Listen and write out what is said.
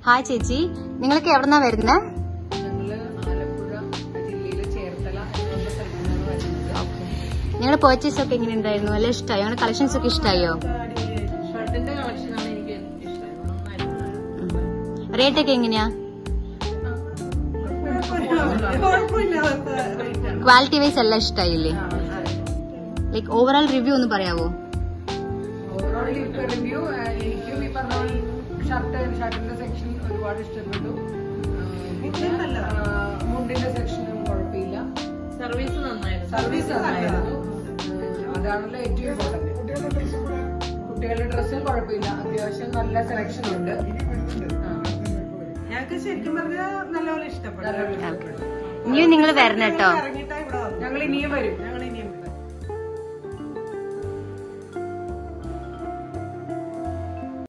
Hi ചേച്ചി നിങ്ങൾക്ക് എവിടെന്നാ വരുന്നത് ഞങ്ങള് ആലപ്പുഴ ജില്ലയിലെ ചേർത്തല എന്നുള്ള സ്ഥലത്തു നിന്നാണ് വരുന്നത് നിങ്ങളുടെ പർച്ചേസ് ഒക്കെ എങ്ങനെ ഉണ്ടായിരുന്നു നല്ല ഇഷ്ടമായോ നിങ്ങളുടെ കളക്ഷൻസ് ഒക്കെ ഇഷ്ടമായോ ഷർട്ടിന്റെ കളക്ഷനാണ് എനിക്ക് ഇഷ്ടം നന്നായിരുന്നു റേറ്റ് ഒക്കെ എങ്ങനെയാ ക്വാളിറ്റി വൈസ് എല്ലാം ഇഷ്ടമായില്ലേ ലൈക്ക് ഓവറോൾ റിവ്യൂ ഒന്ന് പറയാവോ ഓവറോൾ റിവ്യൂ എനിക്കും ഈ പറഞ്ഞ ഷർട്ട് ഷർട്ടിന്റെ സെക്ഷൻ ഒരുപാട് ഇഷ്ടപ്പെട്ടു പിന്നെ ആ, മുണ്ടിന്റെ സെക്ഷനും കുഴപ്പമില്ല സർവീസ് നന്നായിരുന്നു സർവീസ് നന്നായിരുന്നു ഉം, അതാണല്ലോ ഏറ്റവും ഇമ്പോർട്ടന്റ് കുട്ടികളുടെ ഡ്രസ്സും കുഴപ്പമില്ല അത്യാവശ്യം നല്ല സെലക്ഷൻ ഉണ്ട് ആ. ഞങ്ങൾക്ക് ശരിക്കും പറഞ്ഞാൽ നല്ലപോലെ ഇഷ്ടപ്പെട്ടു നല്ലപോലെ ഇഷ്ടപ്പെട്ടു. ഇനിയും നിങ്ങൾ വരണം കേട്ടോ ഇറങ്ങിയിട്ടാ ഇവിടെ വന്നത് ഞങ്ങൾ ഇനിയും വരും ഞങ്ങൾ